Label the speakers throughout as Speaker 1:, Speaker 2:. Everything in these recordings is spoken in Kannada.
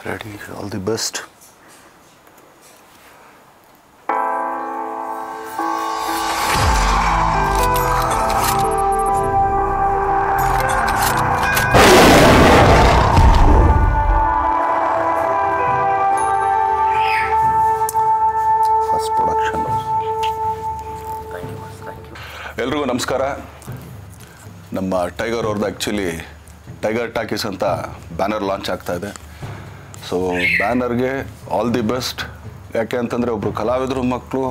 Speaker 1: Ready, all the best. First production
Speaker 2: thank you thank you
Speaker 1: ಎಲ್ರಿಗೂ ನಮಸ್ಕಾರ ನಮ್ಮ ಟೈಗರ್ ಅವ್ರದ್ದು ಆ್ಯಕ್ಚುಲಿ ಟೈಗರ್ ಟಾಕೀಸ್ ಅಂತ ಬ್ಯಾನರ್ ಲಾಂಚ್ ಆಗ್ತಾ ಇದೆ ಸೊ ಬ್ಯಾನರ್ಗೆ ಆಲ್ ದಿ ಬೆಸ್ಟ್ ಯಾಕೆ ಅಂತಂದರೆ ಒಬ್ಬರು ಕಲಾವಿದ್ರ ಮಕ್ಕಳು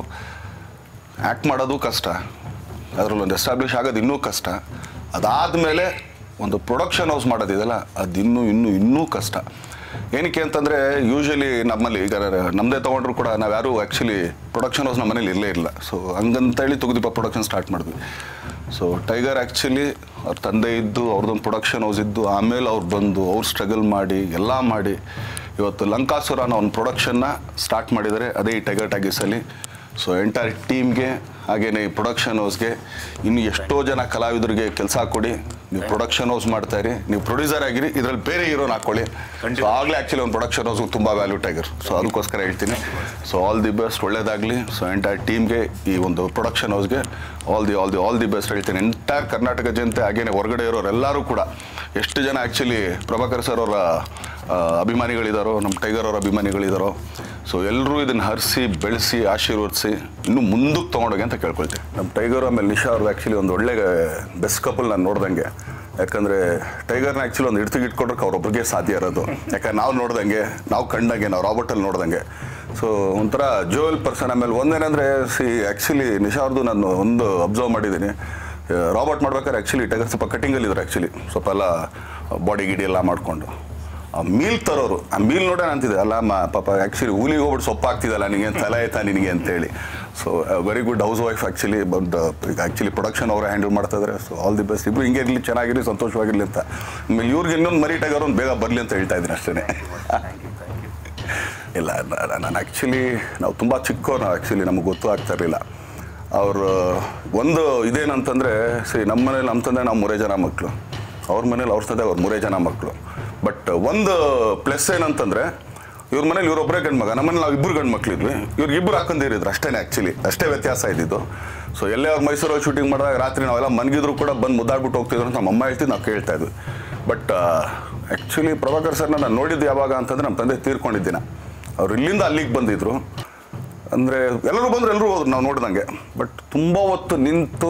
Speaker 1: ಆ್ಯಕ್ಟ್ ಮಾಡೋದು ಕಷ್ಟ ಅದರಲ್ಲಿ ಒಂದು ಎಸ್ಟಾಬ್ಲಿಷ್ ಆಗೋದು ಇನ್ನೂ ಕಷ್ಟ ಅದಾದಮೇಲೆ ಒಂದು ಪ್ರೊಡಕ್ಷನ್ ಹೌಸ್ ಮಾಡೋದಿದೆಯಲ್ಲ ಅದು ಇನ್ನೂ ಇನ್ನೂ ಇನ್ನೂ ಕಷ್ಟ ಏನಕ್ಕೆ ಅಂತಂದರೆ ಯೂಶಲಿ ನಮ್ಮಲ್ಲಿ ಈಗ ನಮ್ಮದೇ ತೊಗೊಂಡ್ರು ಕೂಡ ನಾವು ಯಾರೂ ಆ್ಯಕ್ಚುಲಿ ಪ್ರೊಡಕ್ಷನ್ ಹೌಸ್ ನಮ್ಮ ಮನೇಲಿ ಇರಲೇ ಇಲ್ಲ ಸೊ ಹಂಗಂತೇಳಿ ತುಗುದೀಪ ಪ್ರೊಡಕ್ಷನ್ ಸ್ಟಾರ್ಟ್ ಮಾಡಿದ್ವಿ ಸೊ ಟೈಗರ್ ಆ್ಯಕ್ಚುಲಿ ಅವ್ರ ತಂದೆ ಇದ್ದು ಅವ್ರದ್ದೊಂದು ಪ್ರೊಡಕ್ಷನ್ ಹೌಸ್ ಇದ್ದು ಆಮೇಲೆ ಅವ್ರು ಬಂದು ಅವ್ರು ಸ್ಟ್ರಗಲ್ ಮಾಡಿ ಎಲ್ಲ ಮಾಡಿ ಇವತ್ತು ಲಂಕಾಸುರ ಅನ್ನೋ ಒಂದು ಪ್ರೊಡಕ್ಷನ್ನ ಸ್ಟಾರ್ಟ್ ಮಾಡಿದ್ದಾರೆ ಅದೇ ಈ ಟೈಗರ್ ಟ್ಯಾಗೀಸಲ್ಲಿ ಸೊ ಎಂಟೈರ್ ಟೀಮ್ಗೆ ಹಾಗೆಯೇ ಈ ಪ್ರೊಡಕ್ಷನ್ ಹೌಸ್ಗೆ ಇನ್ನು ಎಷ್ಟೋ ಜನ ಕಲಾವಿದರಿಗೆ ಕೆಲಸ ಕೊಡಿ ನೀವು ಪ್ರೊಡಕ್ಷನ್ ಹೌಸ್ ಮಾಡ್ತಾ ಇರಿ ನೀವು ಪ್ರೊಡ್ಯೂಸರ್ ಆಗಿರಿ ಇದರಲ್ಲಿ ಬೇರೆ ಹೀರೋನ ಹಾಕೊಳ್ಳಿ ಸೊ ಆಗಲೇ ಆ್ಯಕ್ಚುಲಿ ಒಂದು ಪ್ರೊಡಕ್ಷನ್ ಹೌಸ್ಗೆ ತುಂಬ ವ್ಯಾಲ್ಯೂ ಟೈಗರ್ ಸೊ ಅದಕ್ಕೋಸ್ಕರ ಹೇಳ್ತೀನಿ ಸೊ ಆಲ್ ದಿ ಬೆಸ್ಟ್ ಒಳ್ಳೇದಾಗಲಿ ಸೊ ಎಂಟೈರ್ ಟೀಮ್ಗೆ ಈ ಒಂದು ಪ್ರೊಡಕ್ಷನ್ ಹೌಸ್ಗೆ all the all the all the best ಹೇಳ್ತೀನಿ ಎಂಟೈರ್ ಕರ್ನಾಟಕ ಜನತೆ ಹಾಗೇನೆ ಹೊರಗಡೆ ಇರೋರೆಲ್ಲರೂ ಕೂಡ ಎಷ್ಟು ಜನ ಆ್ಯಕ್ಚುಲಿ ಪ್ರಭಾಕರ್ ಸರ್ ಅವರ ಆ, ಅಭಿಮಾನಿಗಳಿದ್ದಾರೋ ನಮ್ಮ ಟೈಗರ್ ಅವರ ಅಭಿಮಾನಿಗಳಿದ್ದಾರೋ ಸೊ ಎಲ್ಲರೂ ಇದನ್ನು ಹರಿಸಿ ಬೆಳೆಸಿ ಆಶೀರ್ವದಿಸಿ ಇನ್ನೂ ಮುಂದಕ್ಕೆ ತೊಗೊಂಡೋಗಿ ಅಂತ ಕೇಳ್ಕೊಳ್ತೀನಿ ನಮ್ಮ ಟೈಗರ್ ಆಮೇಲೆ ನಿಶಾ ಅವ್ರದ್ದು ಆ್ಯಕ್ಚುಲಿ ಒಂದು ಒಳ್ಳೆ ಬೆಸ್ಟ್ ಕಪಲ್ ನಾನು ನೋಡ್ದಂಗೆ ಯಾಕಂದರೆ ಟೈಗರ್ನ ಆ್ಯಕ್ಚುಲಿ ಒಂದು ಇಡ್ತಿಗೆ ಇಟ್ಕೊಡ್ರಕ್ಕೆ ಅವ್ರೊಬ್ರಿಗೆ ಸಾಧ್ಯ ಇರೋದು ಯಾಕಂದ್ರೆ ನಾವು ನೋಡ್ದಂಗೆ ನಾವು ಕಂಡಂಗೆ ನಾವು ರಾಬರ್ಟಲ್ಲಿ ನೋಡ್ದಂಗೆ ಸೊ ಒಂಥರ ಜೋಯಲ್ ಪರ್ಸನ್ ಆಮೇಲೆ ಒಂದೇನಂದರೆ ಸಿ ಆ್ಯಕ್ಚುಲಿ ನಿಶಾ ಅವ್ರದ್ದು ನಾನು ಒಂದು ಅಬ್ಸರ್ವ್ ಮಾಡಿದ್ದೀನಿ ರಾಬರ್ಟ್ ಮಾಡ್ಬೇಕಾದ್ರೆ ಆ್ಯಕ್ಚುಲಿ ಟೈಗರ್ ಸ್ವಲ್ಪ ಕಟಿಂಗಲ್ಲಿ ಇದ್ದಾರೆ ಆ್ಯಕ್ಚುಲಿ ಸ್ವಲ್ಪ ಎಲ್ಲ ಬಾಡಿ ಗಿಡಿ ಎಲ್ಲ ಮಾಡಿಕೊಂಡು ಆ ಮೀಲ್ ತರೋರು ಆ ಮೀಲ್ ನೋಡೋಣ ಅಂತಿದೆ ಅಲ್ಲ ಮ ಪಾಪ ಆ್ಯಕ್ಚುಲಿ ಊಲಿಗೆ ಹೋಗ್ಬಿಟ್ಟು ಸೊಪ್ಪು ಹಾಕ್ತಿದ್ದಲ್ಲ ನಿನಗೆ ತಲೆ ಆಯ್ತಾ ನಿನಗೆ ಅಂತೇಳಿ so very good housewife actually but ಈಗ ಆ್ಯಕ್ಚುಲಿ ಪ್ರೊಡಕ್ಷನ್ ಅವರೇ ಹ್ಯಾಂಡಲ್ ಮಾಡ್ತಾ ಇದ್ದಾರೆ ಸೊ ಆಲ್ ದಿ ಬೆಸ್ಟ್ ಇಬ್ಬರು ಹಿಂಗೆ ಇರಲಿ ಚೆನ್ನಾಗಿರಲಿ ಸಂತೋಷವಾಗಿರಲಿ ಅಂತ ಆಮೇಲೆ ಇವ್ರಿಗೆ ಇನ್ನೊಂದು ಮರಿ ಟೈಗರ್ ಒಂದು ಬೇಗ ಬರಲಿ ಅಂತ ಹೇಳ್ತಾ ಇದ್ದೀನಿ ಅಷ್ಟೇ
Speaker 2: ಥ್ಯಾಂಕ್ ಯು ಥ್ಯಾಂಕ್ ಯು
Speaker 1: ಇಲ್ಲ ನ- ನಾನು ಆ್ಯಕ್ಚುಲಿ ನಾವು ತುಂಬ ಚಿಕ್ಕವ್ರು ಆ್ಯಕ್ಚುಲಿ ನಮಗೆ ಗೊತ್ತೂ ಆಗ್ತಾ ಇರಲಿಲ್ಲ ಅವರು ಒಂದು ಇದೇನಂತಂದರೆ ಸರಿ ನಮ್ಮ ಮನೇಲಿ ನಮ್ಮ ತಂದೆ ನಾವು ಮೂರೇ ಜನ ಮಕ್ಕಳು ಅವ್ರ ಮನೇಲಿ ಅವ್ರ ತಂದೆ ಅವ್ರು ಮೂರೇ ಜನ ಮಕ್ಕಳು ಬಟ್ ಒಂದು ಪ್ಲಸ್ ಏನಂತಂದರೆ ಇವ್ರ ಮನೇಲಿ ಇವರೊಬ್ಬರೇ ಗಂಡು ಮಗ ನಮ್ಮ ಮನೇಲಿ ನಾವು ಇಬ್ಬರು ಗಂಡು ಮಕ್ಳಿದ್ವಿ ಇವ್ರಿಗೆ ಇಬ್ಬರು ಹಾಕೊಂಡಿರಿದ್ರು ಅಷ್ಟೇ ಆ್ಯಕ್ಚುಲಿ ಅಷ್ಟೇ ವ್ಯತ್ಯಾಸ ಇದ್ದಿದ್ದು ಸೊ ಎಲ್ಲೇ ಅವ್ರು ಮೈಸೂರಲ್ಲಿ ಶೂಟಿಂಗ್ ಮಾಡಿದಾಗ ರಾತ್ರಿ ನಾವೆಲ್ಲ ಮನ್ಗಿದ್ರು ಕೂಡ ಬಂದು ಮುದ್ದಾಡ್ಬಿಟ್ಟು ಹೋಗ್ತಿದ್ರು ಅಂತ ನಮ್ಮ ಅಮ್ಮ ಹೇಳ್ತಿದ್ದು ನಾವು ಕೇಳ್ತಾ ಇದ್ವಿ ಬಟ್ ಆ್ಯಕ್ಚುಲಿ ಪ್ರಭಾಕರ್ ಸರ್ನ ನಾನು ನೋಡಿದ್ದು ಯಾವಾಗ ಅಂತಂದರೆ ನಮ್ಮ ತಂದೆ ತೀರ್ಕೊಂಡಿದ್ದೀನ ಅವ್ರು ಇಲ್ಲಿಂದ ಅಲ್ಲಿಗೆ ಬಂದಿದ್ರು ಅಂದರೆ ಎಲ್ಲರೂ ಬಂದ್ರು ಎಲ್ಲರೂ ಹೋದ್ರು ನಾವು ನೋಡ್ದಂಗೆ ಬಟ್ ತುಂಬ ಹೊತ್ತು ನಿಂತು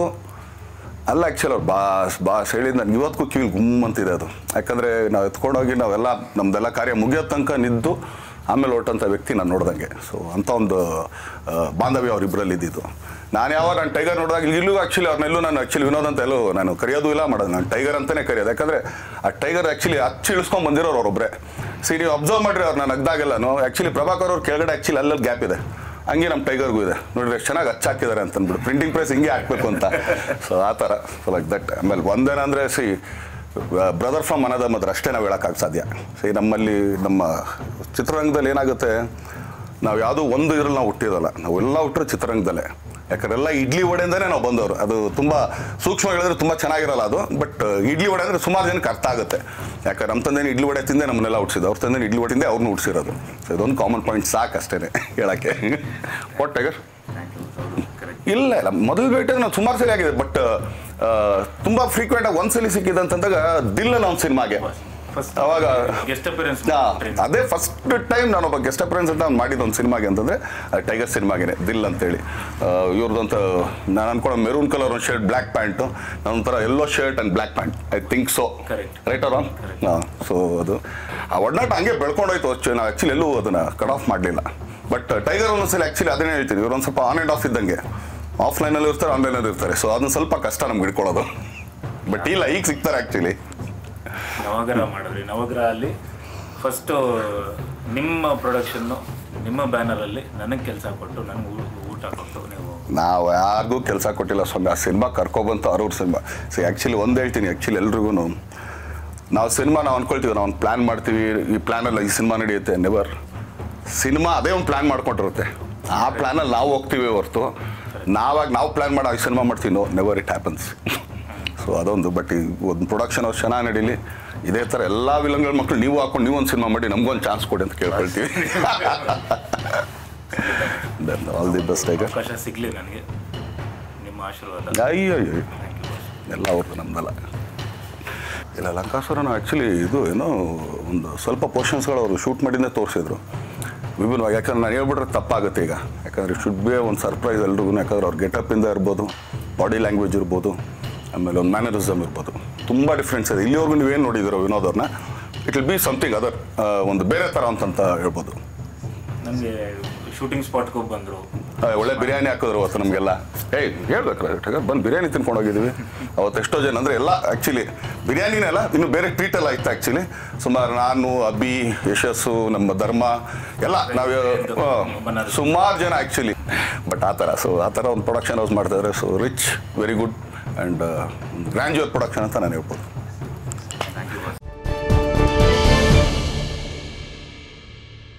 Speaker 1: ಅಲ್ಲ ಆ್ಯಕ್ಚುಲಿ ಅವ್ರು ಬಾಸ್ ಬಾಸ್ ಹೇಳಿದ್ ನನಗೆ ಇವತ್ತಿಗೂ ಕಿವಿಲಿ ಗುಮ್ ಅಂತಿದೆ ಅದು ಯಾಕಂದರೆ ನಾವು ಎತ್ಕೊಂಡೋಗಿ ನಾವೆಲ್ಲ ನಮ್ಮದೆಲ್ಲ ಕಾರ್ಯ ಮುಗಿಯೋ ತನಕ ನಿಂತು ಆಮೇಲೆ ಹೊರಟಂಥ ವ್ಯಕ್ತಿ ನಾನು ನೋಡ್ದಂಗೆ ಸೊ ಅಂಥ ಒಂದು ಆ, ಬಾಂಧವ್ಯ ಅವರಿಬ್ಬರಲ್ಲಿ ಇದ್ದಿದ್ದು ನಾನು ಯಾವಾಗ ನಾನು ಟೈಗರ್ ನೋಡಿದಾಗ ಇಲ್ಲೂ ಆ್ಯಕ್ಚುಲಿ ಅವ್ರನ್ನೆಲ್ಲೂ ನಾನು ಆ್ಯಕ್ಚುಲಿ ವಿನೋದ್ ಅಂತ ಎಲ್ಲೂ ನಾನು ಕರೆಯೋದು ಇಲ್ಲ ಮಾಡೋದು ನಾನು ಟೈಗರ್ ಅಂತಲೇ ಕರೆಯೋದು ಯಾಕಂದರೆ ಆ ಟೈಗರ್ ಆ್ಯಕ್ಚುಲಿ ಹಚ್ಚಿ ಇಳಿಸ್ಕೊಂಡು ಬಂದಿರೋರು ಅವರೊಬ್ಬರೇ ಸಿ ನೀವು ಅಬ್ಸರ್ವ್ ಮಾಡಿರಿ ಅವ್ರು ನಾನು ಅಗ್ದಾಗೆಲ್ಲನು ಆ್ಯಕ್ಚುಲಿ ಪ್ರಭಾಕರ್ ಅವ್ರ ಕೆಳಗಡೆ ಆ್ಯಕ್ಚುಲಿ ಅಲ್ಲಲ್ಲಿ ಗ್ಯಾಪ್ ಇದೆ ಹಂಗೆ ನಮ್ಮ ಟೈಗರ್ಗೂ ಇದೆ ನೋಡಿದ್ರೆ ಎಷ್ಟು ಚೆನ್ನಾಗಿ ಹಚ್ಚಾಕಿದ್ದಾರೆ ಅಂತ ಅಂದ್ಬಿಟ್ಟು ಪ್ರಿಂಟಿಂಗ್ ಪ್ರೆಸ್ ಹಿಂಗೆ ಹಾಕ್ಬೇಕು ಅಂತ ಸೊ ಆ ಥರ ಸೊ ಲೈಕ್ ದಟ್ ಆಮೇಲೆ ಒಂದೇನಂದರೆ ಸಿ ಬ್ರದರ್ ಫ್ರಮ್ ಅನದ ಮಾತ್ರ ಅಷ್ಟೇ ನಾವು ಹೇಳೋಕ್ಕಾಗ ಸಾಧ್ಯ ಸಿ ನಮ್ಮಲ್ಲಿ ನಮ್ಮ ಚಿತ್ರರಂಗದಲ್ಲಿ ಏನಾಗುತ್ತೆ ನಾವು ಯಾವುದೋ ಒಂದು ಇದ್ರಲ್ಲಿ ನಾವು ಹುಟ್ಟಿರಲ್ಲ ನಾವೆಲ್ಲ ಹುಟ್ಟರು ಚಿತ್ರರಂಗದಲ್ಲೇ ಯಾಕಂದ್ರೆ ಎಲ್ಲ ಇಡ್ಲಿ ವಡೆಯಿಂದನೇ ನಾವು ಬಂದವರು ಅದು ತುಂಬ ಸೂಕ್ಷ್ಮ ಹೇಳಿದ್ರೆ ತುಂಬ ಚೆನ್ನಾಗಿರಲ್ಲ ಅದು ಬಟ್ ಇಡ್ಲಿ ವಡೆ ಅಂದರೆ ಸುಮಾರು ಜನಕ್ಕೆ ಅರ್ಥ ಆಗುತ್ತೆ ಯಾಕಂದ್ರೆ ನಮ್ಮ ತಂದೆ ಇಡ್ಲಿ ವಡೆ ತಿಂದೆ ನಮ್ಮನ್ನೆಲ್ಲ ಹುಟ್ಟಿಸಿದ್ದು ಅವ್ರ ತಂದೆ ಇಡ್ಲಿ ವಡೆಯಿಂದೆ ಅವ್ರನ್ನ ಹುಟ್ಟಿಸಿರೋದು ಸೊ ಇದೊಂದು ಕಾಮನ್ ಪಾಯಿಂಟ್ ಸಾಕು ಅಷ್ಟೇ ಹೇಳೋಕ್ಕೆ what Tiger
Speaker 2: thank you correct
Speaker 1: ಇಲ್ಲ ಇಲ್ಲ ಮೊದಲು ಭೇಟಿ ನಾವು ಸುಮಾರು ಸಲ ಆಗಿದೆ ಬಟ್ ತುಂಬ ಫ್ರೀಕ್ವೆಂಟ್ ಆಗಿ ಒಂದ್ಸಲಿ ಸಿಕ್ಕಿದೆ ಅಂತಂದಾಗ ದಿಲ್ಲ ನಾವು ಸಿನಿಮಾಗೆ
Speaker 2: ಫಸ್ಟ್
Speaker 1: ಅವಾಗ
Speaker 2: ಗೆಸ್ಟ್ ಅಪಿಯರೆನ್ಸ್
Speaker 1: ಹಾ, ಅದೇ ಫಸ್ಟ್ ಟೈಮ್ ನಾನೊಬ್ಬ ಗೆಸ್ಟ್ ಅಪರೆನ್ಸ್ ಅಂತ ನಾನು ಮಾಡಿದ್ದು ಒಂದು ಸಿನಿಮಾಗೆ ಅಂತಂದ್ರೆ ಟೈಗರ್ ಸಿನಿಮಾಗೆ ದಿಲ್ ಅಂತೇಳಿ ಇವ್ರದಂತ ನಾನು ಅನ್ಕೊಳ್ಳೋ ಮೆರೂನ್ ಕಲರ್ ಒಂದು ಶರ್ಟ್ ಬ್ಲ್ಯಾಕ್ ಪ್ಯಾಂಟು ಒಂಥರ ಎಲ್ಲೋ shirt and black pant I think so
Speaker 2: Correct.
Speaker 1: Right ಅರ ಹಾಂ ಸೊ ಅದು ಆ ಒಡನಾಟ ಹಂಗೆ ಬೆಳ್ಕೊಂಡೋಯ್ತು ಅಷ್ಟು ನಾವು ಆ್ಯಕ್ಚುಲಿ ಎಲ್ಲೂ ಅದನ್ನು ಕಟ್ ಆಫ್ ಮಾಡಲಿಲ್ಲ ಬಟ್ ಟೈಗರ್ ಒಂದೊಂದ್ಸಲ ಆ್ಯಕ್ಚುಲಿ ಅದನ್ನೇ ಹೇಳ್ತೀನಿ ಇವ್ರು ಒಂದು ಸ್ವಲ್ಪ ಆನ್ ಆ್ಯಂಡ್ ಆಫ್ ಇದ್ದಂಗೆ ಆಫ್ಲೈನಲ್ಲಿ ಇರ್ತಾರೆ ಆನ್ಲೈನಲ್ಲಿ ಇರ್ತಾರೆ ಸೊ ಅದನ್ನ ಸ್ವಲ್ಪ ಕಷ್ಟ ನಮ್ಗೆ ಹಿಡ್ಕೊಳ್ಳೋದು ಬಟ್ ಇಲ್ಲ ಈಗ ಸಿಗ್ತಾರೆ ಆ್ಯಕ್ಚುಲಿ
Speaker 2: ನವಗ್ರಹ ಮಾಡಿದ್ರಿ ನವಗ್ರಹ ಅಲ್ಲಿ ಫಸ್ಟು ನಿಮ್ಮ ಪ್ರೊಡಕ್ಷನ್ನು ನಿಮ್ಮ ಬ್ಯಾನರಲ್ಲಿ ನನಗೆ ಕೆಲಸ ಕೊಟ್ಟು ನನಗೆ ಊಟ ಕೊಟ್ಟು ನೀವು
Speaker 1: ನಾವು ಯಾರಿಗೂ ಕೆಲಸ ಕೊಟ್ಟಿಲ್ಲ ಸ್ವಾಮಿ ಆ ಸಿನಿಮಾ ಕರ್ಕೊಬಂತು ಅವ್ರವ್ರ ಸಿನಿಮಾ ಸೊ ಆ್ಯಕ್ಚುಲಿ ಒಂದು ಹೇಳ್ತೀನಿ ಆ್ಯಕ್ಚುಲಿ ಎಲ್ರಿಗೂ ನಾವು ಸಿನಿಮಾ ನಾವು ಅನ್ಕೊಳ್ತೀವಿ ನಾವು ಒಂದು ಪ್ಲ್ಯಾನ್ ಮಾಡ್ತೀವಿ ಈ ಪ್ಲ್ಯಾನಲ್ಲ ಈ ಸಿನಿಮಾ ನಡೆಯುತ್ತೆ ನೆವರ್ ಸಿನಿಮಾ ಅದೇ ಒಂದು ಪ್ಲ್ಯಾನ್ ಮಾಡ್ಕೊಂಡಿರುತ್ತೆ ಆ ಪ್ಲ್ಯಾನಲ್ಲಿ ನಾವು ಹೋಗ್ತೀವಿ ಹೊರ್ತು ನಾವಾಗ ನಾವು ಪ್ಲ್ಯಾನ್ ಮಾಡೋ ಈ ಸಿನಿಮಾ ಮಾಡ್ತೀವಿ no never it happens so ಅದೊಂದು ಬಟ್ ಈ ಒಂದು ಪ್ರೊಡಕ್ಷನ್ ಅವ್ರು ಚೆನ್ನಾಗಿ ನಡೀಲಿ ಇದೇ ಥರ ಎಲ್ಲ ವಿಲನ್ಗಳ ಮಕ್ಕಳು ನೀವು ಹಾಕೊಂಡು ನೀವು ಒಂದು ಸಿನಿಮಾ ಮಾಡಿ ನಮಗೊಂದು ಚಾನ್ಸ್ ಕೊಡಿ ಅಂತ ಕೇಳ್ಕೊಳ್ತೀವಿ ಆಲ್ ದಿ ಬೆಸ್ಟ್ ಟೈಗರ್
Speaker 2: ಅವಕಾಶ ಸಿಗಲಿ ನನಗೆ ನಿಮ್ಮ ಆಶೀರ್ವಾದ
Speaker 1: ಅಯ್ಯೋ ಅಯ್ಯೋ
Speaker 2: ಥ್ಯಾಂಕ್ ಯು
Speaker 1: ಎಲ್ಲ ಅವ್ರದ್ದು ನಮ್ದಲ್ಲ ಇಲ್ಲ ಲಂಕಾಸುರನ ಆ್ಯಕ್ಚುಲಿ ಇದು ಏನೋ ಒಂದು ಸ್ವಲ್ಪ ಪೋರ್ಷನ್ಸ್ಗಳು ಅವರು ಶೂಟ್ ಮಾಡಿನೇ ತೋರಿಸಿದ್ರು ವಿಭಿನ್ನವಾಗಿ ಯಾಕಂದ್ರೆ ನಾನು ಹೇಳ್ಬಿಟ್ರೆ ತಪ್ಪಾಗುತ್ತೆ ಈಗ ಯಾಕಂದರೆ ಶುಡ್ ಬಿ ಒಂದು ಸರ್ಪ್ರೈಸ್ ಎಲ್ರಿಗೂ ಯಾಕಂದ್ರೆ ಅವ್ರ ಗೆಟಪ್ಪಿಂದ ಇರ್ಬೋದು ಬಾಡಿ ಲ್ಯಾಂಗ್ವೇಜ್ ಇರ್ಬೋದು ಆಮೇಲೆ ಒಂದು ಮ್ಯಾನರಿಸಮ್ ಇರ್ಬೋದು ತುಂಬ ಡಿಫ್ರೆನ್ಸ್ ಇದೆ ಇಲ್ಲಿವರೆಗೂ ನೀವೇನು ನೋಡಿದಿರೋ ವಿನೋದ್ ಅವ್ರನ್ನ it will be something other ಒಂದು ಬೇರೆ ಥರ ಅಂತಂತ ಹೇಳ್ಬೋದು
Speaker 2: ನನಗೆ ಶೂಟಿಂಗ್ ಸ್ಪಾಟ್ಗೆ ಹೋಗಿ ಬಂದರು
Speaker 1: ಆ, ಒಳ್ಳೆ ಬಿರಿಯಾನಿ ಹಾಕಿದ್ರು ಅವತ್ತು ನಮಗೆಲ್ಲ ಏಯ್ ಹೇಳ್ಬೇಕು ಬಂದು ಬಿರಿಯಾನಿ ತಿನ್ಕೊಂಡು ಹೋಗಿದ್ದೀವಿ ಅವತ್ತು ಎಷ್ಟೋ ಜನ ಅಂದರೆ ಎಲ್ಲ ಆ್ಯಕ್ಚುಲಿ ಬಿರಿಯಾನಿನೇ ಅಲ್ಲ ಇನ್ನು ಬೇರೆ ಟ್ರೀಟ್ ಎಲ್ಲ ಇತ್ತು ಆ್ಯಕ್ಚುಲಿ ಸುಮಾರು ನಾನು ಅಬ್ಬಿ ಯಶಸ್ಸು ನಮ್ಮ ಧರ್ಮ ಎಲ್ಲ ನಾವು ಸುಮಾರು ಜನ ಆ್ಯಕ್ಚುಲಿ ಬಟ್ ಆ ಥರ ಸೊ ಆ ಥರ ಒಂದು ಪ್ರೊಡಕ್ಷನ್ ಹೌಸ್ ಮಾಡ್ತಾಯಿದ್ರೆ so rich very good and grandeur production ಅಂತ ನಾನು ಹೇಳ್ಬೋದು